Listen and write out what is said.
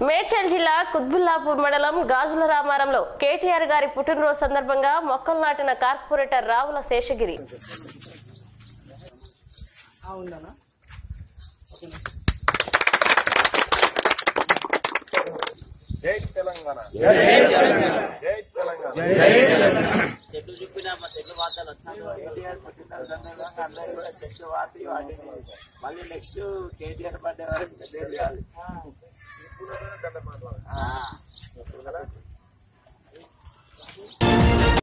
మేడ్చల్ జిల్లా కుత్బుల్లాపూర్ మండలం గాజుల రామారంలో కేటీఆర్ గారి పుట్టినరోజు సందర్భంగా మొక్కలు నాటిన కార్పొరేటర్ రావుల శేషగిరి జై తెలంగాణ జై తెలంగాణ చెట్లు చూపిన మా చెట్లు వార్తలు వచ్చినాక కేటీఆర్ పుట్టినరోజు సందర్భంగా అందరూ కూడా చెట్లు వాటి వాటిని మళ్ళీ నెక్స్ట్ కేటీఆర్ బర్త్డే వరకు పెద్ద చేయాలి ఆ.